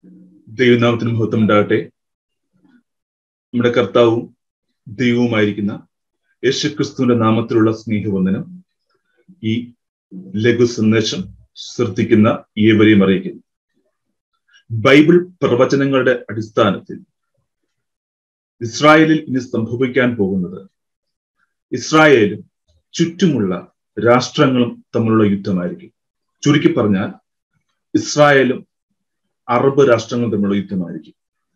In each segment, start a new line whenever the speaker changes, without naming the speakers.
ദൈവനാമത്തിന് മഹത്വം ഉണ്ടാകട്ടെ നമ്മുടെ കർത്താവും ദൈവവുമായിരിക്കുന്ന യേശുക്രിസ്തുവിന്റെ നാമത്തിലുള്ള സ്നേഹവന്ദനം ഈ ലഘു സന്ദേശം ശ്രദ്ധിക്കുന്ന ഏവരെയും അറിയിക്കുന്നു ബൈബിൾ പ്രവചനങ്ങളുടെ അടിസ്ഥാനത്തിൽ ഇസ്രായേലിൽ ഇനി സംഭവിക്കാൻ പോകുന്നത് ഇസ്രായേലും ചുറ്റുമുള്ള രാഷ്ട്രങ്ങളും തമ്മിലുള്ള യുദ്ധമായിരിക്കും ചുരുക്കി പറഞ്ഞാൽ ഇസ്രായേലും അറബ് രാഷ്ട്രങ്ങളും തമ്മിലുള്ള യുദ്ധമായിരിക്കും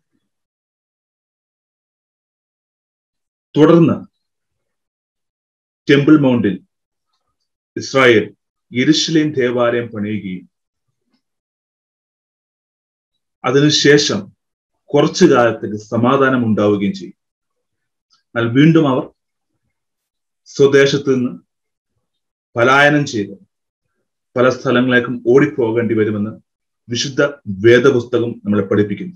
തുടർന്ന് ടെമ്പിൾ മൗണ്ടിൽ ഇസ്രായേൽ യെരുഷലേം ദേവാലയം പണിയുകയും അതിനുശേഷം കുറച്ചു കാലത്തേക്ക് സമാധാനം ഉണ്ടാവുകയും ചെയ്യും എന്നാൽ വീണ്ടും അവർ സ്വദേശത്ത് നിന്ന് പലായനം ചെയ്ത് പല സ്ഥലങ്ങളിലേക്കും ഓടിപ്പോകേണ്ടി വരുമെന്ന് വിശുദ്ധ വേദപുസ്തകം നമ്മളെ പഠിപ്പിക്കുന്നു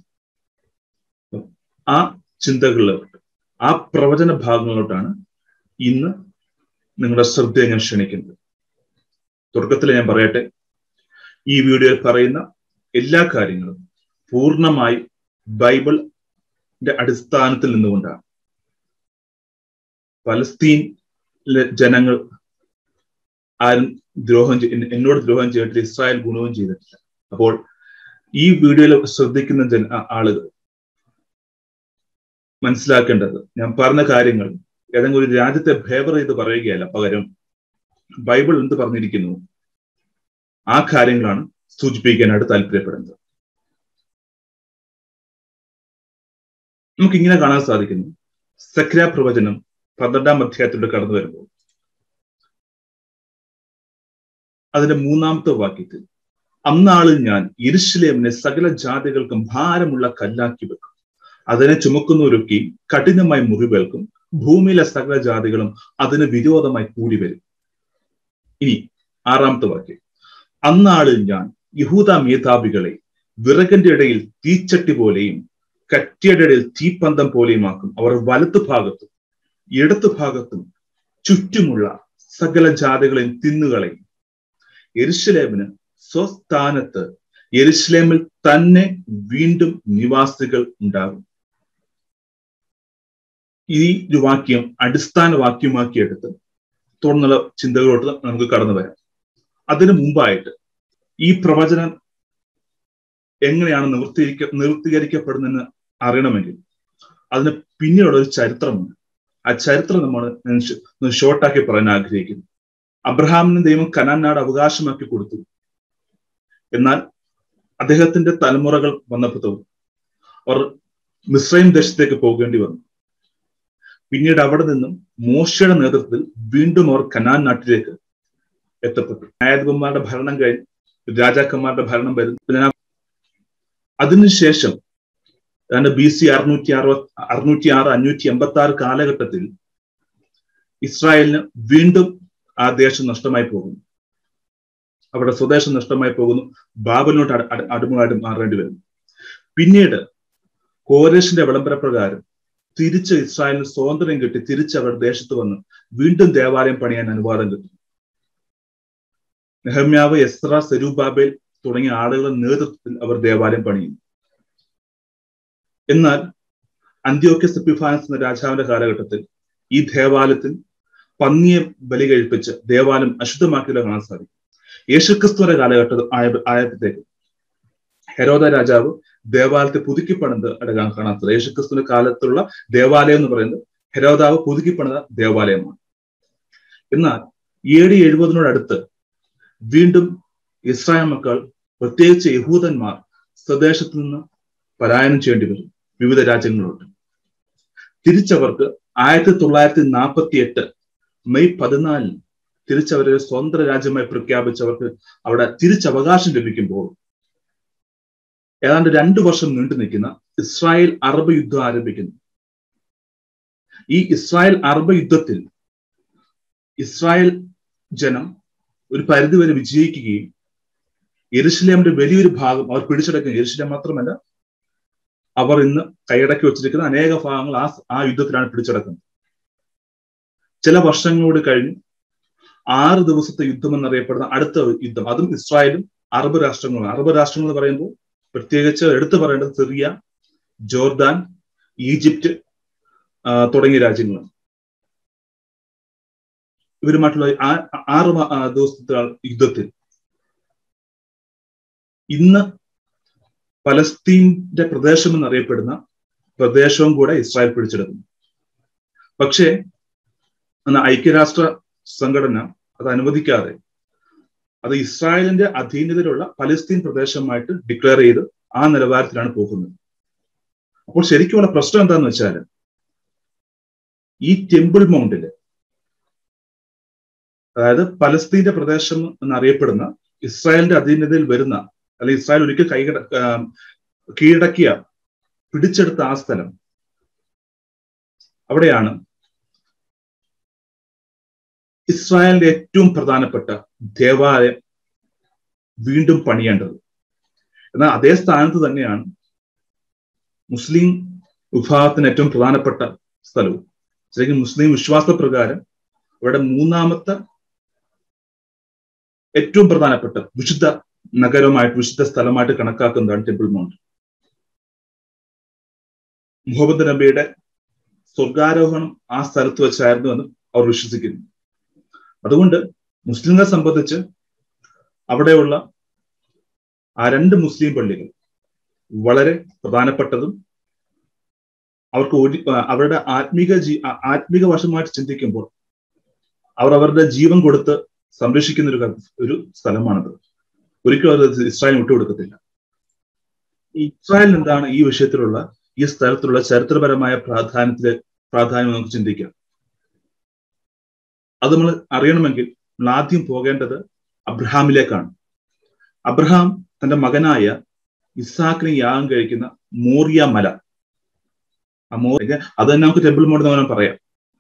ആ ചിന്തകളിലോട്ട് ആ പ്രവചന ഭാഗങ്ങളിലോട്ടാണ് ഇന്ന് നിങ്ങളുടെ ശ്രദ്ധയെ ഞാൻ ക്ഷണിക്കുന്നത് തുടക്കത്തിൽ ഞാൻ പറയട്ടെ ഈ വീഡിയോയിൽ പറയുന്ന എല്ലാ കാര്യങ്ങളും പൂർണ്ണമായി ബൈബിളിന്റെ അടിസ്ഥാനത്തിൽ നിന്നുകൊണ്ടാണ് പലസ്തീനിലെ ജനങ്ങൾ ആരും ദ്രോഹം എന്നോട് ദ്രോഹം ചെയ്തിട്ടില്ല ഇസ്രായേൽ ഗുണവും ചെയ്തിട്ടില്ല അപ്പോൾ ഈ വീഡിയോയിൽ ശ്രദ്ധിക്കുന്ന ജന ആളുകൾ മനസ്സിലാക്കേണ്ടത് ഞാൻ പറഞ്ഞ കാര്യങ്ങൾ ഏതെങ്കിലും ഒരു രാജ്യത്തെ ഫേവർ ചെയ്ത് പറയുകയല്ല പകരം ബൈബിൾ എന്ത് പറഞ്ഞിരിക്കുന്നു ആ കാര്യങ്ങളാണ് സൂചിപ്പിക്കാനായിട്ട് താല്പര്യപ്പെടുന്നത് നമുക്ക് ഇങ്ങനെ കാണാൻ സാധിക്കുന്നു സക്ര പ്രവചനം പന്ത്രണ്ടാം അധ്യായത്തിലൂടെ കടന്നു വരുമ്പോൾ അതിന്റെ മൂന്നാമത്തെ വാക്യത്തിൽ അന്നാളിൽ ഞാൻ ഇരുശിലേമിനെ സകല ജാതികൾക്കും ഭാരമുള്ള കല്ലാക്കി വെക്കും അതിനെ ചുമക്കുന്നവരൊക്കെ കഠിനമായി മുറിവേൽക്കും ഭൂമിയിലെ സകല ജാതികളും അതിന് വിരോധമായി കൂടി വരും ഇനി ആറാമത്തെ വാക്യം അന്നാളിൽ ഞാൻ യഹൂദ മേധാവികളെ വിറകന്റെ ഇടയിൽ തീച്ചട്ടി പോലെയും കറ്റിയുടെ ഇടയിൽ തീപ്പന്തം പോലെയുമാക്കും അവർ വലത്തു ഭാഗത്തും ഇടത്തു ഭാഗത്തും ചുറ്റുമുള്ള സകല ജാതികളെയും തിന്നുകളയും എരുഷലേമിന് സ്വസ്ഥാനത്ത് എരുഷലേമിൽ തന്നെ വീണ്ടും നിവാസികൾ ഉണ്ടാകും ഈ ഒരു വാക്യം അടിസ്ഥാന വാക്യമാക്കി എടുത്ത് തുടർന്നുള്ള ചിന്തകളോട്ട് നമുക്ക് കടന്നു വരാം അതിനു മുമ്പായിട്ട് ഈ പ്രവചനം എങ്ങനെയാണ് നിവൃത്തിരിക്ക നിവൃത്തീകരിക്കപ്പെടുന്നതെന്ന് അറിയണമെങ്കിൽ അതിന് പിന്നീടുള്ള ഒരു ചരിത്രമുണ്ട് ആ ചരിത്രം നമ്മൾ ഷോർട്ടാക്കി പറയാൻ ആഗ്രഹിക്കുന്നു അബ്രഹാമിന് ദൈവം കനാൻ നാട് അവകാശമാക്കി കൊടുത്തു എന്നാൽ അദ്ദേഹത്തിന്റെ തലമുറകൾ വന്നപ്പോൾ അവർ മിശ്രൈം ദേശത്തേക്ക് പോകേണ്ടി വന്നു പിന്നീട് അവിടെ നിന്നും മോശയുടെ നേതൃത്വത്തിൽ വീണ്ടും അവർ കനാൻ നാട്ടിലേക്ക് എത്തപ്പെട്ടു ന്യായാധിപന്മാരുടെ ഭരണം കഴിഞ്ഞ് രാജാക്കന്മാരുടെ ഭരണം വരുന്നു അതിനുശേഷം ഏതാണ്ട് ബി സി അറുന്നൂറ്റി അറുപത്തി അറുന്നൂറ്റി ആറ് അഞ്ഞൂറ്റി എൺപത്തി ആറ് കാലഘട്ടത്തിൽ ഇസ്രായേലിന് വീണ്ടും ആ ദേശം നഷ്ടമായി പോകുന്നു അവിടെ സ്വദേശം നഷ്ടമായി പോകുന്നു ബാബലിനോട്ട് അടിമകളായിട്ട് മാറേണ്ടി വരുന്നു പിന്നീട് കോരേഷിന്റെ വിളംബര പ്രകാരം തിരിച്ച് ഇസ്രായേലിന് സ്വാതന്ത്ര്യം കിട്ടി തിരിച്ച് അവരുടെ ദേശത്ത് വന്ന് വീണ്ടും ദേവാലയം പണിയാൻ അനുവാദം കിട്ടും നെഹമ്യാവ് എസ്ര സെരൂബാബേൽ തുടങ്ങിയ ആളുകളുടെ നേതൃത്വത്തിൽ അവർ ദേവാലയം പണിയുന്നു എന്നാൽ അന്ത്യോക്യ സെപ്പിഫാനസ് എന്ന രാജാവിന്റെ കാലഘട്ടത്തിൽ ഈ ദേവാലയത്തിൽ പന്നിയെ ബലി കഴിപ്പിച്ച് ദേവാലയം അശുദ്ധമാക്കിയത് കാണാൻ സാധിക്കും യേശുക്രിസ്തുവിന്റെ കാലഘട്ടം ആയ ആയപ്പോഴത്തേക്ക് ഹെരോദ രാജാവ് ദേവാലയത്തെ പുതുക്കി പണിത് അടക്കാൻ കാണാത്തത് യേശുക്രിസ്തുവിന്റെ കാലത്തുള്ള ദേവാലയം എന്ന് പറയുന്നത് ഹെരോദാവ് പുതുക്കി പണിത ദേവാലയമാണ് എന്നാൽ എ ഡി എഴുപതിനോടടുത്ത് വീണ്ടും ഇസ്രായേൽ മക്കൾ പ്രത്യേകിച്ച് യഹൂദന്മാർ സ്വദേശത്ത് നിന്ന് പലായനം ചെയ്യേണ്ടി വരും വിവിധ രാജ്യങ്ങളിലോട്ട് തിരിച്ചവർക്ക് ആയിരത്തി തൊള്ളായിരത്തി നാൽപ്പത്തി എട്ട് മെയ് പതിനാലിന് തിരിച്ചവരെ സ്വതന്ത്ര രാജ്യമായി പ്രഖ്യാപിച്ചവർക്ക് അവിടെ തിരിച്ചവകാശം ലഭിക്കുമ്പോൾ ഏതാണ്ട് രണ്ടു വർഷം നീണ്ടു നിൽക്കുന്ന ഇസ്രായേൽ അറബ് യുദ്ധം ആരംഭിക്കുന്നു ഈ ഇസ്രായേൽ അറബ് യുദ്ധത്തിൽ ഇസ്രായേൽ ജനം ഒരു പരിധിവരെ വിജയിക്കുകയും എരുഷലേമിന്റെ വലിയൊരു ഭാഗം അവർ പിടിച്ചെടുക്കുകയും എരുഷലേം മാത്രമല്ല അവർ ഇന്ന് കൈയടക്കി വെച്ചിരിക്കുന്ന അനേക ഭാഗങ്ങൾ ആ ആ യുദ്ധത്തിലാണ് പിടിച്ചെടുക്കുന്നത് ചില വർഷങ്ങളോട് കഴിഞ്ഞ് ആറ് ദിവസത്തെ യുദ്ധം എന്നറിയപ്പെടുന്ന അടുത്ത യുദ്ധം അതും ഇസ്രായേലും അറബ് രാഷ്ട്രങ്ങളും അറബ് രാഷ്ട്രങ്ങൾ എന്ന് പറയുമ്പോൾ പ്രത്യേകിച്ച് എടുത്തു പറയേണ്ടത് സിറിയ ജോർദാൻ ഈജിപ്റ്റ് തുടങ്ങിയ രാജ്യങ്ങളാണ് ഇവരുമായിട്ടുള്ള ആറ് ദിവസത്തെ യുദ്ധത്തിൽ ഇന്ന് പലസ്തീന്റെ പ്രദേശം എന്നറിയപ്പെടുന്ന പ്രദേശവും കൂടെ ഇസ്രായേൽ പിടിച്ചെടുക്കുന്നു പക്ഷേ ഐക്യരാഷ്ട്ര സംഘടന അത് അനുവദിക്കാതെ അത് ഇസ്രായേലിന്റെ അധീനതയിലുള്ള പലസ്തീൻ പ്രദേശമായിട്ട് ഡിക്ലെയർ ചെയ്ത് ആ നിലവാരത്തിലാണ് പോകുന്നത് അപ്പോൾ ശരിക്കുമുള്ള പ്രശ്നം എന്താന്ന് വെച്ചാൽ ഈ ടെമ്പിൾ മൗണ്ടില് അതായത് പലസ്തീന്റെ പ്രദേശം എന്നറിയപ്പെടുന്ന ഇസ്രായേലിന്റെ അധീനതയിൽ വരുന്ന അല്ലെങ്കിൽ ഇസ്രായേൽ ഒരിക്കൽ കൈകട കീഴടക്കിയ പിടിച്ചെടുത്ത ആ സ്ഥലം അവിടെയാണ് ഇസ്രായേലിന്റെ ഏറ്റവും പ്രധാനപ്പെട്ട ദേവാലയം വീണ്ടും പണിയേണ്ടത് എന്നാൽ അതേ സ്ഥാനത്ത് തന്നെയാണ് മുസ്ലിം വിഭാഗത്തിന് ഏറ്റവും പ്രധാനപ്പെട്ട സ്ഥലവും ശരിക്കും മുസ്ലിം വിശ്വാസപ്രകാരം ഇവിടെ മൂന്നാമത്തെ ഏറ്റവും പ്രധാനപ്പെട്ട വിശുദ്ധ നഗരമായിട്ട് വിശുദ്ധ സ്ഥലമായിട്ട് കണക്കാക്കുന്നതാണ് ടെമ്പിൾ മൗണ്ട് മുഹമ്മദ് നബിയുടെ സ്വർഗാരോഹണം ആ സ്ഥലത്ത് വെച്ചായിരുന്നു എന്ന് അവർ വിശ്വസിക്കുന്നു അതുകൊണ്ട് മുസ്ലിങ്ങളെ സംബന്ധിച്ച് അവിടെയുള്ള ആ രണ്ട് മുസ്ലിം പള്ളികൾ വളരെ പ്രധാനപ്പെട്ടതും അവർക്ക് ഒരു അവരുടെ ആത്മീക ജീ ആത്മീക വശമായിട്ട് ചിന്തിക്കുമ്പോൾ അവർ അവരുടെ ജീവൻ കൊടുത്ത് സംരക്ഷിക്കുന്ന ഒരു ഒരു സ്ഥലമാണത് ഒരിക്കലും അത് ഇസ്രായേൽ വിട്ടുകൊടുക്കത്തില്ല ഇസ്രായേൽ എന്താണ് ഈ വിഷയത്തിലുള്ള ഈ സ്ഥലത്തുള്ള ചരിത്രപരമായ പ്രാധാന്യത്തിലെ പ്രാധാന്യം നമുക്ക് ചിന്തിക്കാം അത് നമ്മൾ അറിയണമെങ്കിൽ നമ്മൾ ആദ്യം പോകേണ്ടത് അബ്രഹാമിലേക്കാണ് അബ്രഹാം തന്റെ മകനായ ഇസാക്കിനെ യാഗം കഴിക്കുന്ന മോറിയ മല ആ മോ അത് തന്നെ നമുക്ക് ടെമ്പിൾ മോഡ് എന്ന് പറയാം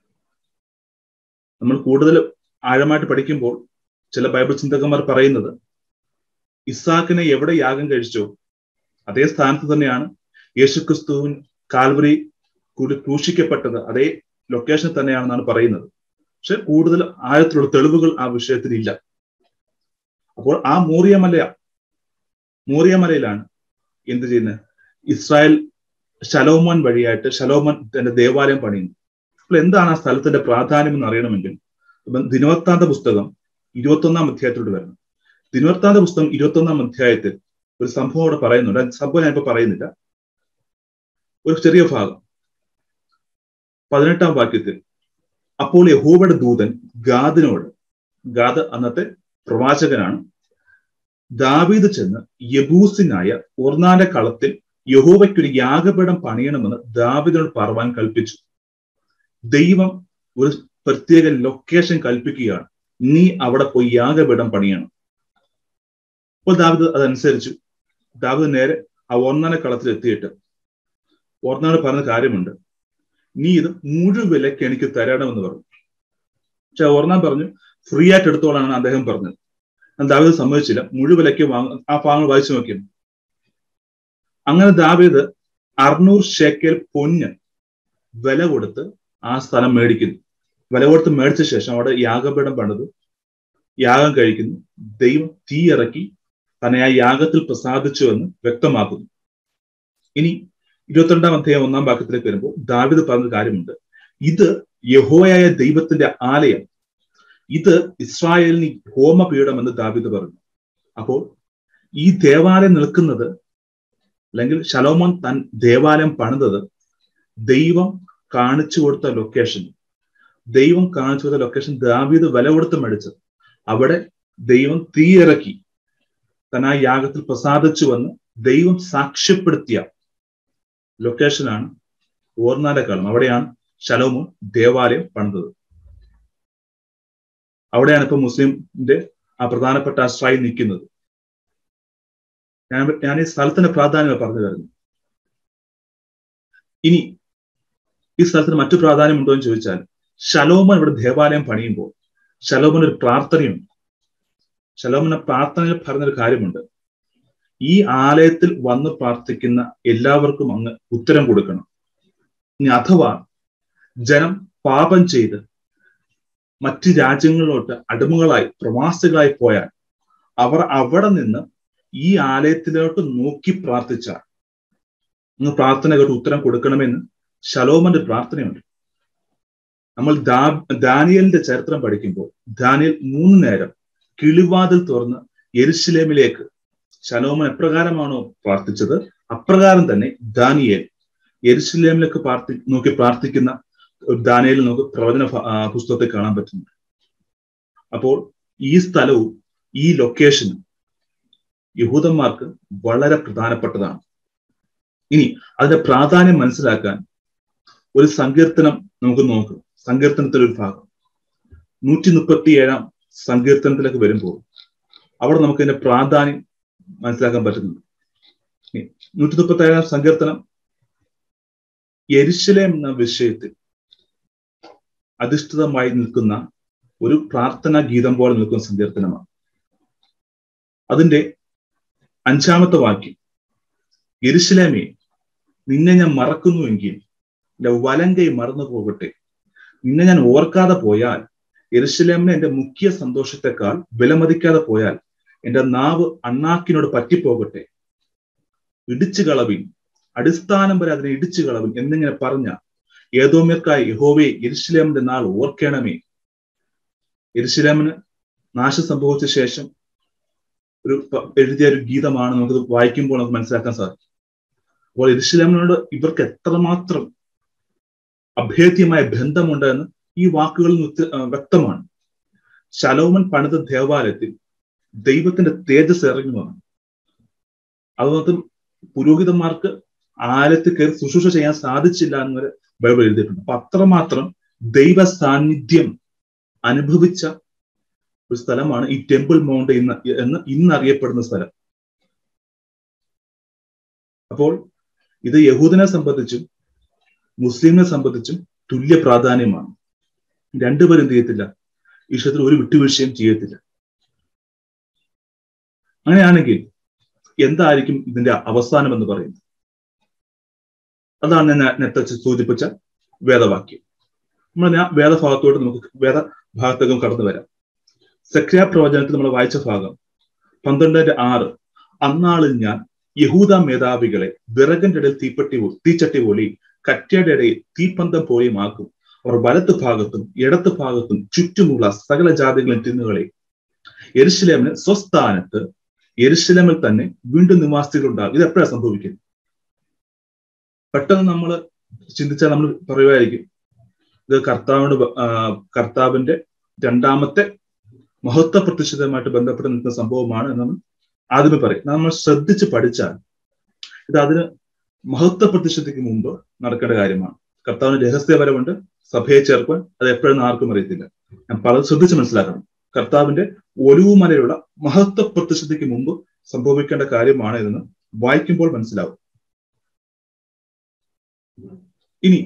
നമ്മൾ കൂടുതൽ ആഴമായിട്ട് പഠിക്കുമ്പോൾ ചില ബൈബിൾ ചിന്തകന്മാർ പറയുന്നത് ഇസാക്കിനെ എവിടെ യാഗം കഴിച്ചോ അതേ സ്ഥാനത്ത് തന്നെയാണ് യേശുക്രിസ്തുവിൻ കാൽവറി കൂടി ക്രൂശിക്കപ്പെട്ടത് അതേ ലൊക്കേഷൻ തന്നെയാണെന്നാണ് പറയുന്നത് പക്ഷെ കൂടുതൽ ആഴത്തിലുള്ള തെളിവുകൾ ആ വിഷയത്തിൽ ഇല്ല അപ്പോൾ ആ മൂറിയമല മൂറിയമലയിലാണ് എന്ത് ചെയ്യുന്നത് ഇസ്രായേൽ ശലോമോൻ വഴിയായിട്ട് ശലോമോൻ തന്റെ ദേവാലയം പണിയുന്നു അപ്പോൾ എന്താണ് ആ സ്ഥലത്തിന്റെ പ്രാധാന്യം എന്ന് അറിയണമെങ്കിൽ ദിനവൃത്താന്ത പുസ്തകം ഇരുപത്തൊന്നാം അധ്യായത്തിലൂടെ വരണം ദിനവൃത്താന്ത പുസ്തകം ഇരുപത്തൊന്നാം അധ്യായത്തിൽ ഒരു സംഭവം അവിടെ പറയുന്നുണ്ട് സംഭവം ഞാനിപ്പോ പറയുന്നില്ല ഒരു ചെറിയ ഭാഗം പതിനെട്ടാം വാക്യത്തിൽ അപ്പോൾ യഹോവയുടെ ദൂതൻ ഗാദിനോട് ഗാദ് അന്നത്തെ പ്രവാചകനാണ് ദാവീദ് ചെന്ന് യബൂസിനായ ഒർണാന്റെ കളത്തിൽ യഹോവയ്ക്കൊരു യാഗപീഠം പണിയണമെന്ന് ദാവിദിനോട് പറവാൻ കൽപ്പിച്ചു ദൈവം ഒരു പ്രത്യേക ലൊക്കേഷൻ കൽപ്പിക്കുകയാണ് നീ അവിടെ പോയി യാഗപീഠം പണിയണം അപ്പോൾ ദാവിദ് അതനുസരിച്ചു ദാവിദ് നേരെ ആ ഒർണാന കളത്തിൽ എത്തിയിട്ട് ഓർണാട് പറഞ്ഞ കാര്യമുണ്ട് നീ ഇത് മുഴുവിലക്ക് എനിക്ക് തരണമെന്ന് പറഞ്ഞു പക്ഷെ ഓർണാൻ പറഞ്ഞു ഫ്രീ ആയിട്ട് എടുത്തോളാണ് അദ്ദേഹം പറഞ്ഞത് ദാവീദ് സമ്മതിച്ചില്ല മുഴുവിലക്ക് വാങ്ങ ആ ഭാഗങ്ങൾ വായിച്ചു നോക്കിയത് അങ്ങനെ ദാവീദ് അറുന്നൂറ് ഷേക്കൽ പൊന്ന് വില കൊടുത്ത് ആ സ്ഥലം മേടിക്കുന്നു വില കൊടുത്ത് മേടിച്ച ശേഷം അവിടെ യാഗപീഠം പണിത് യാഗം കഴിക്കുന്നു ദൈവം തീ ഇറക്കി തന്നെ ആ യാഗത്തിൽ പ്രസാദിച്ചു എന്ന് വ്യക്തമാക്കുന്നു ഇനി ഇരുപത്തിരണ്ടാം അധ്യായം ഒന്നാം വാക്യത്തിലേക്ക് വരുമ്പോൾ ദാവിദ് പറഞ്ഞ കാര്യമുണ്ട് ഇത് യഹോയായ ദൈവത്തിന്റെ ആലയം ഇത് ഇസ്രായേലിന് ഹോമപീഠം എന്ന് ദാവിദ് പറഞ്ഞു അപ്പോൾ ഈ ദേവാലയം നിൽക്കുന്നത് അല്ലെങ്കിൽ ശലോമോൻ തൻ ദേവാലയം പണിതത് ദൈവം കാണിച്ചു കൊടുത്ത ലൊക്കേഷൻ ദൈവം കാണിച്ചു കൊടുത്ത ലൊക്കേഷൻ ദാവീദ് വില കൊടുത്ത് മേടിച്ചത് അവിടെ ദൈവം തീയിറക്കി തൻ ആ യാഗത്തിൽ പ്രസാദിച്ചുവെന്ന് ദൈവം സാക്ഷ്യപ്പെടുത്തിയ ലൊക്കേഷനാണ് ഓർണാന്റെ കാലം അവിടെയാണ് ശലോമോൻ ദേവാലയം പണിതത് അവിടെയാണ് ഇപ്പൊ മുസ്ലിമിന്റെ ആ പ്രധാനപ്പെട്ട ആശ്രയം നിൽക്കുന്നത് ഞാൻ ഞാൻ ഈ സ്ഥലത്തിന്റെ പ്രാധാന്യം പറഞ്ഞു തരുന്നു ഇനി ഈ സ്ഥലത്തിന് മറ്റു പ്രാധാന്യമുണ്ടോ എന്ന് ചോദിച്ചാൽ ശലോമൻ ഇവിടെ ദേവാലയം പണിയുമ്പോൾ ശലോമൻ ഒരു പ്രാർത്ഥനയുണ്ട് ശലോമന പ്രാർത്ഥനയിൽ പറഞ്ഞൊരു കാര്യമുണ്ട് ഈ ആലയത്തിൽ വന്ന് പ്രാർത്ഥിക്കുന്ന എല്ലാവർക്കും അങ്ങ് ഉത്തരം കൊടുക്കണം ഇനി അഥവാ ജനം പാപം ചെയ്ത് മറ്റ് രാജ്യങ്ങളിലോട്ട് അടിമകളായി പ്രവാസികളായി പോയാൽ അവർ അവിടെ നിന്ന് ഈ ആലയത്തിലോട്ട് നോക്കി പ്രാർത്ഥിച്ചാൽ നിങ്ങൾ പ്രാർത്ഥന കേട്ട് ഉത്തരം കൊടുക്കണമെന്ന് ശലോമന്റെ പ്രാർത്ഥനയുണ്ട് നമ്മൾ ദാ ദാനിയലിന്റെ ചരിത്രം പഠിക്കുമ്പോൾ ദാനിയൽ മൂന്ന് നേരം കിളിവാതിൽ തുറന്ന് എരുശിലേമിലേക്ക് ശലോമൻ എപ്രകാരമാണോ പ്രാർത്ഥിച്ചത് അപ്രകാരം തന്നെ ദാനിയേൽ എരുശിലേമിലേക്ക് പ്രാർത്ഥി നോക്കി പ്രാർത്ഥിക്കുന്ന ദാനിയേൽ നമുക്ക് പ്രവചന പുസ്തകത്തിൽ കാണാൻ പറ്റുന്നുണ്ട് അപ്പോൾ ഈ സ്ഥലവും ഈ ലൊക്കേഷനും യഹൂദന്മാർക്ക് വളരെ പ്രധാനപ്പെട്ടതാണ് ഇനി അതിന്റെ പ്രാധാന്യം മനസ്സിലാക്കാൻ ഒരു സങ്കീർത്തനം നമുക്ക് നോക്കാം സങ്കീർത്തനത്തിലെ ഒരു ഭാഗം നൂറ്റി മുപ്പത്തി ഏഴാം സങ്കീർത്തനത്തിലേക്ക് വരുമ്പോൾ അവിടെ നമുക്ക് ഇതിന്റെ പ്രാധാന്യം മനസ്സിലാക്കാൻ പറ്റുന്നുണ്ട് നൂറ്റി മുപ്പത്തി ഏഴാം സങ്കീർത്തനം എരിശിലേം എന്ന വിഷയത്തിൽ അധിഷ്ഠിതമായി നിൽക്കുന്ന ഒരു പ്രാർത്ഥനാ ഗീതം പോലെ നിൽക്കുന്ന സങ്കീർത്തനമാണ് അതിന്റെ അഞ്ചാമത്തെ വാക്യം എരിശിലേമേ നിന്നെ ഞാൻ മറക്കുന്നുവെങ്കിൽ എന്റെ വലങ്കൈ മറന്നു പോകട്ടെ നിന്നെ ഞാൻ ഓർക്കാതെ പോയാൽ എരുശലേമിനെ എന്റെ മുഖ്യ സന്തോഷത്തെക്കാൾ വിലമതിക്കാതെ പോയാൽ എന്റെ നാവ് അണ്ണാക്കിനോട് പറ്റിപ്പോകട്ടെ ഇടിച്ചു കളവിൻ അടിസ്ഥാനം വരെ അതിനെ ഇടിച്ചു കളവിൻ എന്നിങ്ങനെ പറഞ്ഞ ഏതോമ്യർക്കായി യഹോവേ എരുശലേമിന്റെ നാൾ ഓർക്കണമേ എരുശലേമിന് നാശം സംഭവിച്ച ശേഷം ഒരു എഴുതിയ ഒരു ഗീതമാണ് നമുക്ക് വായിക്കുമ്പോൾ നമുക്ക് മനസ്സിലാക്കാൻ സാധിക്കും അപ്പോൾ എരുശലേമിനോട് ഇവർക്ക് എത്രമാത്രം അഭേദ്യമായ ബന്ധമുണ്ട് എന്ന് ഈ വാക്കുകളിൽ വ്യക്തമാണ് ശലോമൻ പണിത ദേവാലയത്തിൽ ദൈവത്തിന്റെ തേജസ് ഇറങ്ങി വന്നു അതുകൊണ്ട് പുരോഹിതന്മാർക്ക് ആലയത്തിൽ കയറി ശുശ്രൂഷ ചെയ്യാൻ സാധിച്ചില്ല എന്ന് വരെ ബൈബിൾ എഴുതിയിട്ടുണ്ട് അപ്പൊ അത്രമാത്രം ദൈവ സാന്നിധ്യം അനുഭവിച്ച ഒരു സ്ഥലമാണ് ഈ ടെമ്പിൾ മൗണ്ട് ഇന്ന് എന്ന് ഇന്ന് അറിയപ്പെടുന്ന സ്ഥലം അപ്പോൾ ഇത് യഹൂദനെ സംബന്ധിച്ചും മുസ്ലിമിനെ സംബന്ധിച്ചും തുല്യ പ്രാധാന്യമാണ് രണ്ടുപേരും എന്ത് ചെയ്യത്തില്ല ഈ വിഷയത്തിൽ ഒരു വിട്ടുവീഴ്ചയും ചെയ്യത്തില്ല അങ്ങനെയാണെങ്കിൽ എന്തായിരിക്കും ഇതിന്റെ അവസാനം എന്ന് പറയുന്നത് അതാണ് ഞാൻ നേരത്തെ സൂചിപ്പിച്ച വേദവാക്യം നമ്മൾ ഞാൻ വേദഭാഗത്തോട് നമുക്ക് വേദഭാഗത്തേക്കും കടന്നു വരാം സക്രിയ പ്രവചനത്തിൽ നമ്മൾ വായിച്ച ഭാഗം പന്ത്രണ്ടിന്റെ ആറ് അന്നാളിൽ ഞാൻ യഹൂദ മേധാവികളെ വിറകിന്റെ ഇടയിൽ തീപ്പെട്ടി തീച്ചട്ടി പോലെയും കറ്റയുടെ ഇടയിൽ തീപ്പന്തം പോലെയും ആക്കും അവർ വലത്ത് ഭാഗത്തും ഇടത്ത് ഭാഗത്തും ചുറ്റുമുള്ള സകല ജാതികളും തിന്നുകളെ എരുശലേമിന് സ്വസ്ഥാനത്ത് എരുശലേമിൽ തന്നെ വീണ്ടും നിവാസികൾ ഉണ്ടാകും ഇത് എപ്പോഴാണ് സംഭവിക്കുന്നത് പെട്ടെന്ന് നമ്മൾ ചിന്തിച്ചാൽ നമ്മൾ പറയുമായിരിക്കും ഇത് കർത്താവിന്റെ കർത്താവിന്റെ രണ്ടാമത്തെ മഹത്വ പ്രതിഷ്ഠിതമായിട്ട് ബന്ധപ്പെട്ട് നിൽക്കുന്ന സംഭവമാണ് എന്ന് നമ്മൾ ആദ്യമേ പറയും നമ്മൾ ശ്രദ്ധിച്ച് പഠിച്ചാൽ ഇത് അതിന് മഹത്വ പ്രതിഷ്ഠയ്ക്ക് മുമ്പ് നടക്കേണ്ട കാര്യമാണ് കർത്താവിന് രഹസ്യപരമുണ്ട് സഭയെ ചേർക്കാൻ അത് എപ്പോഴെന്ന് ആർക്കും അറിയത്തില്ല ഞാൻ പല ശ്രദ്ധിച്ച് മനസ്സിലാക്കണം കർത്താവിന്റെ ഒലിവുമലയുള്ള മഹത്വ പ്രതിഷ്ഠയ്ക്ക് മുമ്പ് സംഭവിക്കേണ്ട കാര്യമാണ് ഇതെന്ന് വായിക്കുമ്പോൾ മനസ്സിലാവും ഇനി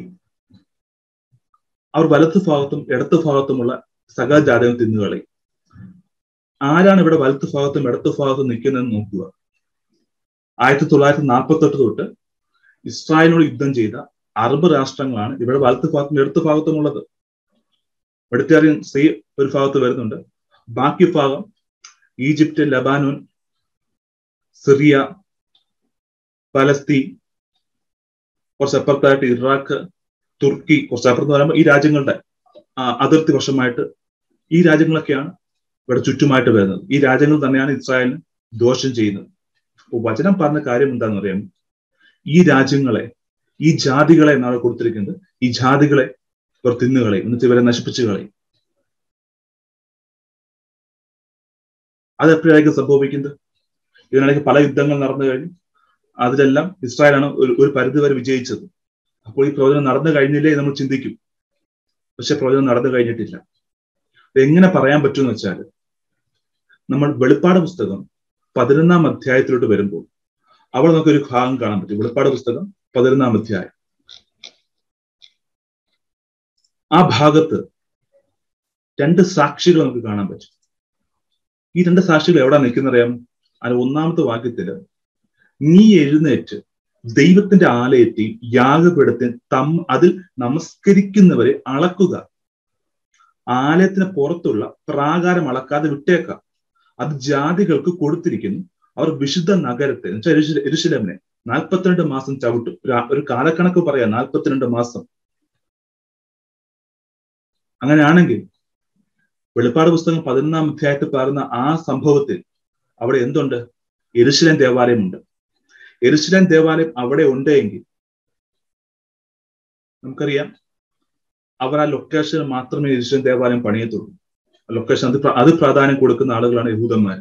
അവർ വലത്ത് ഭാഗത്തും ഇടത്ത് ഭാഗത്തുമുള്ള സകല ജാതകം തിന്നുകളെ ആരാണ് ഇവിടെ വലത്ത് ഭാഗത്തും ഇടത്ത് ഭാഗത്തും നിൽക്കുന്നതെന്ന് നോക്കുക ആയിരത്തി തൊള്ളായിരത്തി നാൽപ്പത്തി എട്ട് തൊട്ട് ഇസ്രായേലിനോട് യുദ്ധം ചെയ്ത അറബ് രാഷ്ട്രങ്ങളാണ് ഇവിടെ വലത്ത് ഭാഗത്തും ഇടത്ത് ഭാഗത്തും ഉള്ളത് വെഡിറ്റേറിയൻ സീ ഒരു ഭാഗത്ത് വരുന്നുണ്ട് ബാക്കി ഭാഗം ഈജിപ്റ്റ് ലബാനോൻ സിറിയ പലസ്തീൻ കുറച്ചപ്പുറത്തായിട്ട് ഇറാഖ് തുർക്കി കുറച്ചപ്പുറത്ത് പറയുമ്പോൾ ഈ രാജ്യങ്ങളുടെ അതിർത്തി വർഷമായിട്ട് ഈ രാജ്യങ്ങളൊക്കെയാണ് ഇവിടെ ചുറ്റുമായിട്ട് വരുന്നത് ഈ രാജ്യങ്ങൾ തന്നെയാണ് ഇസ്രായേലിന് ദോഷം ചെയ്യുന്നത് അപ്പോൾ വചനം പറഞ്ഞ കാര്യം എന്താണെന്ന് അറിയാം ഈ രാജ്യങ്ങളെ ഈ ജാതികളെ എന്നാണ് കൊടുത്തിരിക്കുന്നത് ഈ ജാതികളെ ഇവർ തിന്നുകളയും എന്നിട്ട് ഇവരെ നശിപ്പിച്ചു കളയും അത് എപ്പോഴായിരിക്കും സംഭവിക്കുന്നത് ഇതിനിടയ്ക്ക് പല യുദ്ധങ്ങൾ നടന്നു കഴിഞ്ഞു അതിലെല്ലാം ഇസ്രായേലാണ് ഒരു ഒരു പരിധിവരെ വിജയിച്ചത് അപ്പോൾ ഈ പ്രവചനം നടന്നു കഴിഞ്ഞില്ലേ നമ്മൾ ചിന്തിക്കും പക്ഷെ പ്രവചനം നടന്നു കഴിഞ്ഞിട്ടില്ല എങ്ങനെ പറയാൻ പറ്റുമെന്ന് വെച്ചാൽ നമ്മൾ വെളിപ്പാട് പുസ്തകം പതിനൊന്നാം അധ്യായത്തിലോട്ട് വരുമ്പോൾ അവിടെ നമുക്ക് ഒരു ഭാഗം കാണാൻ പറ്റും വെളിപ്പാട് പുസ്തകം പതിനൊന്നാം അധ്യായം ആ ഭാഗത്ത് രണ്ട് സാക്ഷികൾ നമുക്ക് കാണാൻ പറ്റും ഈ രണ്ട് സാക്ഷികൾ എവിടെ നിൽക്കുന്നറിയാം അത് ഒന്നാമത്തെ വാക്യത്തില് നീ എഴുന്നേറ്റ് ദൈവത്തിന്റെ ആലയത്തിൽ യാഗപീഠത്തിൽ തം അതിൽ നമസ്കരിക്കുന്നവരെ അളക്കുക ആലയത്തിന് പുറത്തുള്ള പ്രാകാരം അളക്കാതെ വിട്ടേക്കാം അത് ജാതികൾക്ക് കൊടുത്തിരിക്കുന്നു അവർ വിശുദ്ധ നഗരത്തെ എന്നുവെച്ചാൽ എരുശിലമിനെ നാൽപ്പത്തിരണ്ട് മാസം ചവിട്ടും ഒരു കാലക്കണക്ക് പറയാം നാൽപ്പത്തിരണ്ട് മാസം അങ്ങനെയാണെങ്കിൽ വെളിപ്പാട് പുസ്തകം പതിനൊന്നാം അധ്യായത്തിൽ പറയുന്ന ആ സംഭവത്തിൽ അവിടെ എന്തുണ്ട് എരുശിലൻ ദേവാലയമുണ്ട് എരുശിലൻ ദേവാലയം അവിടെ ഉണ്ടെങ്കിൽ നമുക്കറിയാം അവർ ആ ലൊക്കേഷന് മാത്രമേ എരുശിലൻ ദേവാലയം പണിയത്തുള്ളൂ ലൊക്കേഷൻ അത് അത് പ്രാധാന്യം കൊടുക്കുന്ന ആളുകളാണ് യഹൂദന്മാർ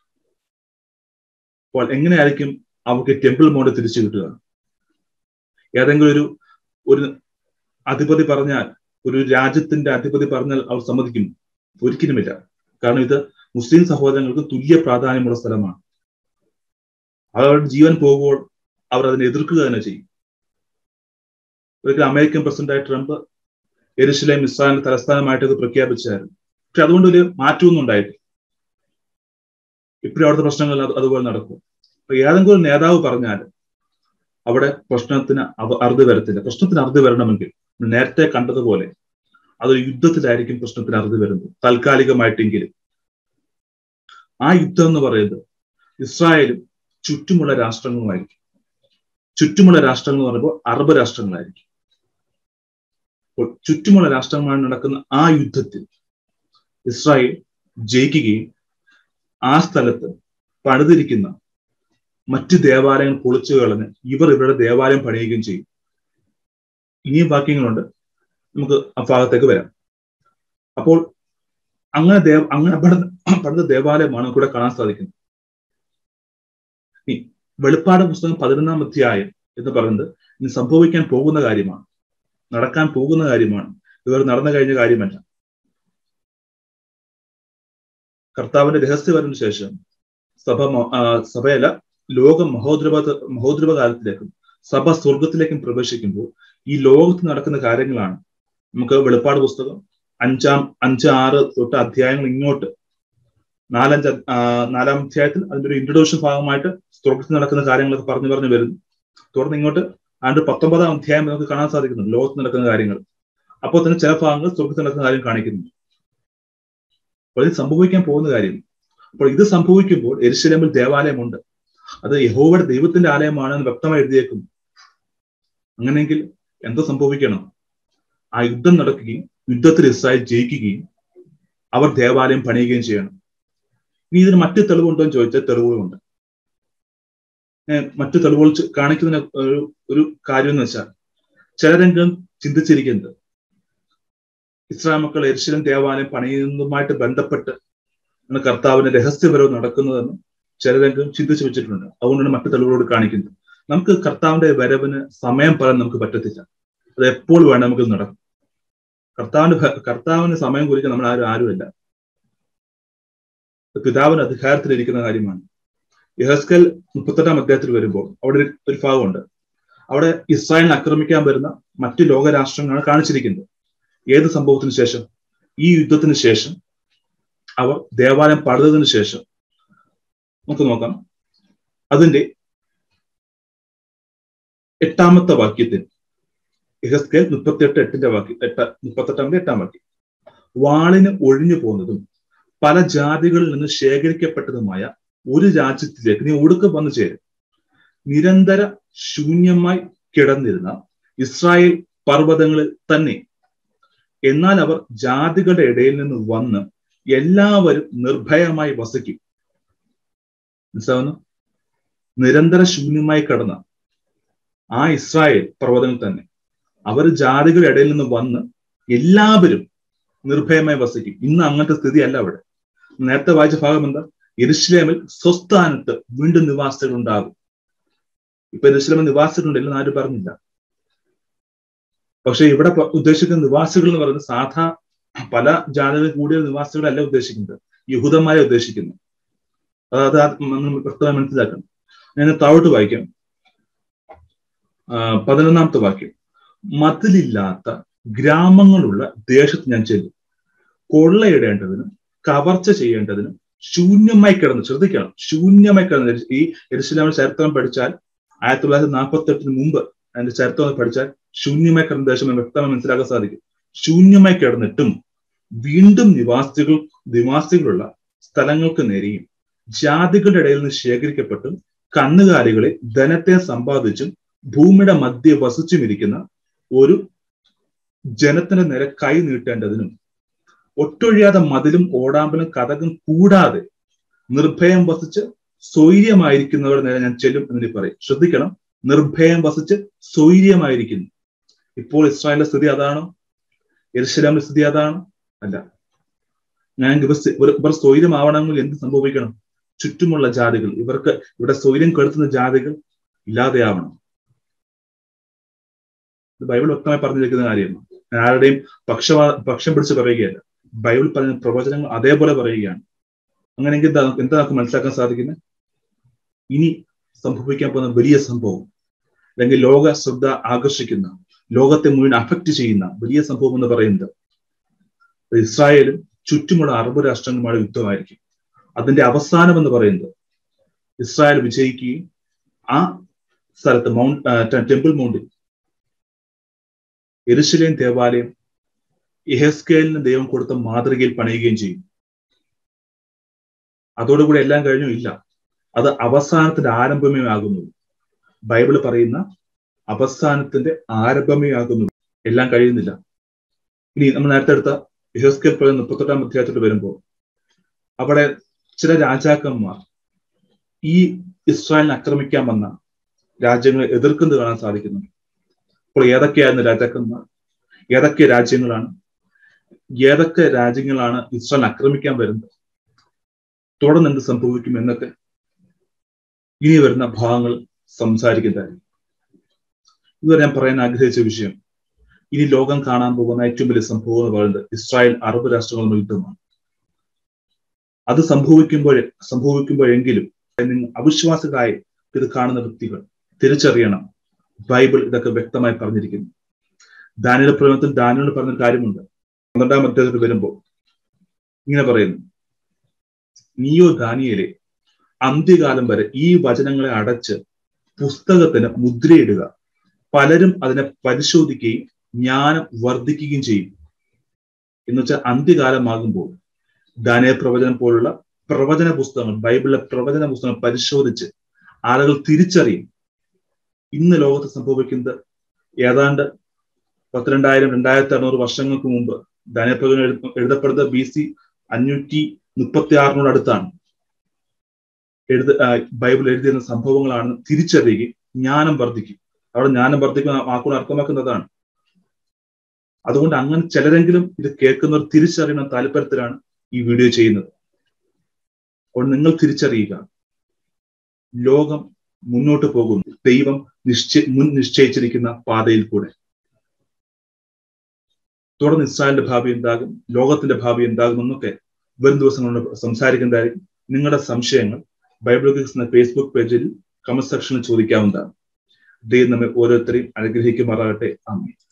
അപ്പോൾ എങ്ങനെയായിരിക്കും അവർക്ക് ടെമ്പിൾ മോഡ് തിരിച്ചു കിട്ടുക ഏതെങ്കിലും ഒരു ഒരു അധിപതി പറഞ്ഞാൽ ഒരു രാജ്യത്തിന്റെ അധിപതി പറഞ്ഞാൽ അവർ സമ്മതിക്കും ഒരിക്കലുമില്ല കാരണം ഇത് മുസ്ലിം സഹോദരങ്ങൾക്ക് തുല്യ പ്രാധാന്യമുള്ള സ്ഥലമാണ് അവരുടെ ജീവൻ പോകുമ്പോൾ അവർ അതിനെ എതിർക്കുക തന്നെ ചെയ്യും ഒരിക്കൽ അമേരിക്കൻ പ്രസിഡന്റായ ട്രംപ് എരുസലേം ഇസ്രായേലിന്റെ തലസ്ഥാനമായിട്ട് ഇത് പ്രഖ്യാപിച്ചായിരുന്നു പക്ഷെ അതുകൊണ്ട് ഒരു മാറ്റമൊന്നും ഉണ്ടായിട്ടില്ല ഇപ്പോഴും അവിടുത്തെ പ്രശ്നങ്ങൾ അതുപോലെ നടക്കും അപ്പൊ ഏതെങ്കിലും ഒരു നേതാവ് പറഞ്ഞാൽ അവിടെ പ്രശ്നത്തിന് അറുതി വരത്തില്ല പ്രശ്നത്തിന് അറുതി വരണമെങ്കിൽ നേരത്തെ കണ്ടതുപോലെ അതൊരു യുദ്ധത്തിലായിരിക്കും പ്രശ്നത്തിന് അറുതി വരുന്നത് താൽക്കാലികമായിട്ടെങ്കിലും ആ യുദ്ധം എന്ന് പറയുന്നത് ഇസ്രായേലും ചുറ്റുമുള്ള രാഷ്ട്രങ്ങളുമായിരിക്കും ചുറ്റുമുള്ള രാഷ്ട്രങ്ങൾ എന്ന് പറയുമ്പോൾ അറബ് രാഷ്ട്രങ്ങളായിരിക്കും അപ്പോൾ ചുറ്റുമുള്ള രാഷ്ട്രങ്ങളുമായി നടക്കുന്ന ആ യുദ്ധത്തിൽ ഇസ്രായേൽ ജയിക്കുകയും ആ സ്ഥലത്ത് പണിതിരിക്കുന്ന മറ്റ് ദേവാലയങ്ങൾ പൊളിച്ചു കളഞ്ഞ് ഇവർ ഇവരുടെ ദേവാലയം പണിയുകയും ചെയ്യും ഇനിയും വാക്യങ്ങളുണ്ട് നമുക്ക് ആ ഭാഗത്തേക്ക് വരാം അപ്പോൾ അങ്ങനെ ദേവ അങ്ങനെ പണിത ദേവാലയമാണ് കൂടെ കാണാൻ സാധിക്കുന്നത് ഇനി വെളിപ്പാട് പുസ്തകം പതിനൊന്നാം അധ്യായം എന്ന് പറയുന്നത് ഇനി സംഭവിക്കാൻ പോകുന്ന കാര്യമാണ് നടക്കാൻ പോകുന്ന കാര്യമാണ് ഇവർ നടന്നു കഴിഞ്ഞ കാര്യമല്ല കർത്താവിന്റെ രഹസ്യവരന് ശേഷം സഭ സഭയല്ല ലോകം മഹോദ്രവ മഹോദ്രവ കാലത്തിലേക്കും സഭ സ്വർഗത്തിലേക്കും പ്രവേശിക്കുമ്പോൾ ഈ ലോകത്ത് നടക്കുന്ന കാര്യങ്ങളാണ് നമുക്ക് വെളിപ്പാട് പുസ്തകം അഞ്ചാം അഞ്ച് ആറ് തൊട്ട് അധ്യായങ്ങൾ ഇങ്ങോട്ട് നാലഞ്ച് നാലാം അധ്യായത്തിൽ അതിന്റെ ഒരു ഇൻട്രൊഡക്ഷൻ ഭാഗമായിട്ട് സ്വർഗത്തിൽ നടക്കുന്ന കാര്യങ്ങളൊക്കെ പറഞ്ഞു പറഞ്ഞു വരുന്നു തുടർന്ന് ഇങ്ങോട്ട് അതിന്റെ പത്തൊമ്പതാം അധ്യായം നമുക്ക് കാണാൻ സാധിക്കുന്നുണ്ട് ലോകത്ത് നടക്കുന്ന കാര്യങ്ങൾ അപ്പോൾ തന്നെ ചില ഭാഗങ്ങൾ സ്വർഗത്തിൽ നടക്കുന്ന കാര്യം കാണിക്കുന്നുണ്ട് അപ്പോൾ ഇത് സംഭവിക്കാൻ പോകുന്ന കാര്യം അപ്പോൾ ഇത് സംഭവിക്കുമ്പോൾ എരിശിലമിൽ ദേവാലയമുണ്ട് അത് യഹോവയുടെ ദൈവത്തിന്റെ ആലയമാണെന്ന് വ്യക്തമായി എഴുതിയേക്കുന്നു അങ്ങനെയെങ്കിൽ എന്തോ സംഭവിക്കണം ആ യുദ്ധം നടക്കുകയും യുദ്ധത്തിൽ ഇസ്രായേൽ ജയിക്കുകയും അവർ ദേവാലയം പണിയുകയും ചെയ്യണം ഇനി ഇതിന് മറ്റു തെളിവുണ്ടോ എന്ന് ചോദിച്ചാൽ തെളിവുകളുണ്ട് മറ്റു തെളിവുകൾ കാണിക്കുന്ന ഒരു ഒരു കാര്യം എന്ന് വെച്ചാൽ ചിലരെങ്കിലും ചിന്തിച്ചിരിക്കുന്നത് ഇസ്രായേൽ മക്കൾ എരിശിലം ദേവാലയം പണിയുന്നതുമായിട്ട് ബന്ധപ്പെട്ട് കർത്താവിന്റെ രഹസ്യപരവും നടക്കുന്നതെന്ന് ചിലരെങ്കിലും ചിന്തിച്ചു വെച്ചിട്ടുണ്ട് അതുകൊണ്ടാണ് മറ്റു തെളിവുകളോട് കാണിക്കുന്നത് നമുക്ക് കർത്താവിന്റെ വരവിന് സമയം പറയാൻ നമുക്ക് പറ്റത്തില്ല അത് എപ്പോൾ വേണം നമുക്ക് നടക്കും കർത്താവിന്റെ കർത്താവിന് സമയം കുറിക്കാൻ നമ്മൾ ആരും ആരുമില്ല പിതാവിന് അധികാരത്തിലിരിക്കുന്ന കാര്യമാണ് യഹസ്കൽ മുപ്പത്തെട്ടാം അധ്യായത്തിൽ വരുമ്പോൾ അവിടെ ഒരു ഭാഗമുണ്ട് അവിടെ ഇസ്രായേലിനെ ആക്രമിക്കാൻ വരുന്ന മറ്റു ലോകരാഷ്ട്രങ്ങളാണ് കാണിച്ചിരിക്കുന്നത് ഏത് സംഭവത്തിന് ശേഷം ഈ യുദ്ധത്തിന് ശേഷം അവർ ദേവാലയം പണിതതിനു ശേഷം നമുക്ക് നോക്കാം അതിന്റെ എട്ടാമത്തെ വാക്യത്തിൽ ഇഹസ്കേൽ മുപ്പത്തിയെട്ട് എട്ടിന്റെ വാക്യം എട്ട മുപ്പത്തെട്ടാമത്തെ എട്ടാം വാക്യം വാളിന് ഒഴിഞ്ഞു പോകുന്നതും പല ജാതികളിൽ നിന്ന് ശേഖരിക്കപ്പെട്ടതുമായ ഒരു രാജ്യത്തിലേക്ക് നീ ഒടുക്കം വന്നു ചേരും നിരന്തര ശൂന്യമായി കിടന്നിരുന്ന ഇസ്രായേൽ പർവ്വതങ്ങളിൽ തന്നെ എന്നാൽ അവർ ജാതികളുടെ ഇടയിൽ നിന്ന് വന്ന് എല്ലാവരും നിർഭയമായി വസിക്കും മനസ്സിലാവുന്നു നിരന്തര ശൂന്യമായി കടന്ന ആ ഇസ്രായേൽ പർവ്വതങ്ങൾ തന്നെ അവർ ജാതികളുടെ ഇടയിൽ നിന്ന് വന്ന് എല്ലാവരും നിർഭയമായി വസിക്കും ഇന്ന് അങ്ങനത്തെ സ്ഥിതിയല്ല അവിടെ നേരത്തെ വായിച്ച ഭാഗം എന്താ എരുശ്ലേമിൽ സ്വസ്ഥാനത്ത് വീണ്ടും നിവാസികൾ ഉണ്ടാകും ഇപ്പൊ എരുശ്ലേമിൽ നിവാസികളുണ്ടെന്ന് ആരും പറഞ്ഞില്ല പക്ഷെ ഇവിടെ ഉദ്ദേശിക്കുന്ന നിവാസികൾ എന്ന് പറയുന്നത് സാധാ പല ജാതികളിൽ കൂടിയ നിവാസികളല്ല ഉദ്ദേശിക്കുന്നത് യഹൂദന്മാരെ ഉദ്ദേശിക്കുന്നു അതായത് നമ്മൾ വ്യക്തമായി മനസ്സിലാക്കണം ഞാൻ താഴോട്ട് വായിക്കാം പതിനൊന്നാമത്തെ വാക്യം മതിലില്ലാത്ത ഗ്രാമങ്ങളുള്ള ദേശത്ത് ഞാൻ ചെല്ലും കൊള്ളയിടേണ്ടതിനും കവർച്ച ചെയ്യേണ്ടതിനും ശൂന്യമായി കിടന്ന് ശ്രദ്ധിക്കണം ശൂന്യമായി കിടന്ന് ഈ എരുസലാമിന്റെ ചരിത്രം പഠിച്ചാൽ ആയിരത്തി തൊള്ളായിരത്തി നാൽപ്പത്തി എട്ടിന് മുമ്പ് അതിന്റെ ചരിത്രം പഠിച്ചാൽ ശൂന്യമായി കിടന്ന ദേശം വ്യക്തമായി മനസ്സിലാക്കാൻ സാധിക്കും ശൂന്യമായി കിടന്നിട്ടും വീണ്ടും നിവാസികൾ നിവാസികളുള്ള സ്ഥലങ്ങൾക്ക് നേരെയും ജാതികളുടെ ഇടയിൽ നിന്ന് ശേഖരിക്കപ്പെട്ടും കന്നുകാലികളെ ധനത്തെ സമ്പാദിച്ചും ഭൂമിയുടെ മധ്യ വസിച്ചും ഇരിക്കുന്ന ഒരു ജനത്തിന്റെ നേരെ കൈ നീട്ടേണ്ടതിനും ഒട്ടൊഴിയാതെ മതിലും ഓടാമ്പലും കഥകും കൂടാതെ നിർഭയം വസിച്ച് സ്വൈര്യമായിരിക്കുന്നവരുടെ നേരെ ഞാൻ ചെല്ലും എന്ന് പറയും ശ്രദ്ധിക്കണം നിർഭയം വസിച്ച് സ്വൈര്യമായിരിക്കുന്നു ഇപ്പോൾ ഇസ്രായേലിന്റെ സ്ഥിതി അതാണോ എരുശലാമിന്റെ സ്ഥിതി അതാണോ അല്ല ഞാൻ ഇവർ ഇവർ സ്വൈര്യമാവണമെങ്കിൽ എന്ത് സംഭവിക്കണം ചുറ്റുമുള്ള ജാതികൾ ഇവർക്ക് ഇവിടെ സ്വൈര്യം കെടുത്തുന്ന ജാതികൾ ഇല്ലാതെയാവണം ഇത് ബൈബിൾ വ്യക്തമായി പറഞ്ഞിരിക്കുന്ന കാര്യമാണ് ഞാൻ ആരുടെയും പക്ഷവാ പക്ഷം പിടിച്ച് പറയുകയല്ല ബൈബിൾ പറഞ്ഞ പ്രവചനങ്ങൾ അതേപോലെ പറയുകയാണ് അങ്ങനെയെങ്കിൽ എന്താ എന്താ നമുക്ക് മനസ്സിലാക്കാൻ സാധിക്കുന്നത് ഇനി സംഭവിക്കാൻ പോകുന്ന വലിയ സംഭവം അല്ലെങ്കിൽ ലോക ശ്രദ്ധ ആകർഷിക്കുന്ന ലോകത്തെ മുഴുവൻ അഫക്റ്റ് ചെയ്യുന്ന വലിയ സംഭവം എന്ന് പറയുന്നത് ഇസ്രായേലും ചുറ്റുമുള്ള അറബ് രാഷ്ട്രങ്ങളുമായി യുദ്ധമായിരിക്കും അതിന്റെ അവസാനം എന്ന് പറയുന്നത് ഇസ്രായേൽ വിജയിക്കുകയും ആ സ്ഥലത്ത് മൗണ്ട് ടെമ്പിൾ മൗണ്ടിൽ എരുശലേം ദേവാലയം ഇഹസ്കേലിന് ദൈവം കൊടുത്ത മാതൃകയിൽ പണിയുകയും ചെയ്യും അതോടുകൂടി എല്ലാം കഴിഞ്ഞു ഇല്ല അത് അവസാനത്തിന്റെ ആരംഭമേ ആകുന്നു ബൈബിൾ പറയുന്ന അവസാനത്തിന്റെ ആരംഭമേ ആകുന്നു എല്ലാം കഴിയുന്നില്ല ഇനി നമ്മൾ നേരത്തെ എടുത്ത ഇഹസ്കേൽ പറയുന്ന മുപ്പത്തെട്ടാം അധ്യായത്തിൽ വരുമ്പോൾ അവിടെ ചില രാജാക്കന്മാർ ഈ ഇസ്രായേലിനെ ആക്രമിക്കാൻ വന്ന രാജ്യങ്ങളെ എതിർക്കുന്നത് കാണാൻ സാധിക്കുന്നുണ്ട് അപ്പോൾ ഏതൊക്കെയായിരുന്നു രാജാക്കന്മാർ ഏതൊക്കെ രാജ്യങ്ങളാണ് ഏതൊക്കെ രാജ്യങ്ങളാണ് ഇസ്രായേൽ ആക്രമിക്കാൻ വരുന്നത് തുടർന്ന് എന്ത് സംഭവിക്കും എന്നൊക്കെ ഇനി വരുന്ന ഭാഗങ്ങൾ സംസാരിക്കുന്നതായിരിക്കും ഇതുവരെ ഞാൻ പറയാൻ ആഗ്രഹിച്ച വിഷയം ഇനി ലോകം കാണാൻ പോകുന്ന ഏറ്റവും വലിയ സംഭവം എന്ന് പറയുന്നത് ഇസ്രായേൽ അറബ് രാഷ്ട്രങ്ങളുടെ യുദ്ധമാണ് അത് സംഭവിക്കുമ്പോൾ സംഭവിക്കുമ്പോഴെങ്കിലും അവിശ്വാസികളായി ഇത് കാണുന്ന വ്യക്തികൾ തിരിച്ചറിയണം ബൈബിൾ ഇതൊക്കെ വ്യക്തമായി പറഞ്ഞിരിക്കുന്നു ദാനിയുടെ പ്രവചനത്തിൽ ദാനിയോട് പറഞ്ഞൊരു കാര്യമുണ്ട് പന്ത്രണ്ടാം അധ്യായത്തിൽ വരുമ്പോൾ ഇങ്ങനെ പറയുന്നു നീയോ ദാനിയലെ അന്ത്യകാലം വരെ ഈ വചനങ്ങളെ അടച്ച് പുസ്തകത്തിന് മുദ്രയിടുക പലരും അതിനെ പരിശോധിക്കുകയും ജ്ഞാനം വർദ്ധിക്കുകയും ചെയ്യും എന്ന് വെച്ചാൽ അന്ത്യകാലമാകുമ്പോൾ ദാനയ പ്രവചനം പോലുള്ള പ്രവചന പുസ്തകങ്ങൾ ബൈബിളിലെ പ്രവചന പുസ്തകങ്ങൾ പരിശോധിച്ച് ആളുകൾ തിരിച്ചറിയും ഇന്ന് ലോകത്ത് സംഭവിക്കുന്നത് ഏതാണ്ട് പത്തിരണ്ടായിരം രണ്ടായിരത്തി അറുന്നൂറ് വർഷങ്ങൾക്ക് മുമ്പ് ധാന്യപ്രവചനം എഴുതപ്പെടുന്നത് ബി സി അഞ്ഞൂറ്റി മുപ്പത്തി ആറിനോട് അടുത്താണ് എഴുത ബൈബിൾ എഴുതിയിരുന്ന സംഭവങ്ങളാണ് തിരിച്ചറിയുകയും ജ്ഞാനം വർദ്ധിക്കും അവിടെ ജ്ഞാനം വർദ്ധിക്കുന്ന വാക്കുകൾ അർത്ഥമാക്കുന്നതാണ് അതുകൊണ്ട് അങ്ങനെ ചിലരെങ്കിലും ഇത് കേൾക്കുന്നവർ തിരിച്ചറിയുന്ന താല്പര്യത്തിലാണ് ഈ വീഡിയോ ചെയ്യുന്നത് അപ്പോൾ നിങ്ങൾ തിരിച്ചറിയുക ലോകം മുന്നോട്ട് പോകുന്നു ദൈവം നിശ്ചയ മുൻ നിശ്ചയിച്ചിരിക്കുന്ന പാതയിൽ കൂടെ തുടർന്ന് ഇസ്രായേലിന്റെ ഭാവി എന്താകും ലോകത്തിന്റെ ഭാവി എന്താകും എന്നൊക്കെ വരും ദിവസങ്ങളിൽ സംസാരിക്കുന്നതായിരിക്കും നിങ്ങളുടെ സംശയങ്ങൾ ബൈബിൾ എന്ന ഫേസ്ബുക്ക് പേജിൽ കമന്റ് സെക്ഷനിൽ ചോദിക്കാവുന്നതാണ് ദൈവം നമ്മെ ഓരോരുത്തരെയും അനുഗ്രഹിക്കുമാറാകട്ടെ ആമേ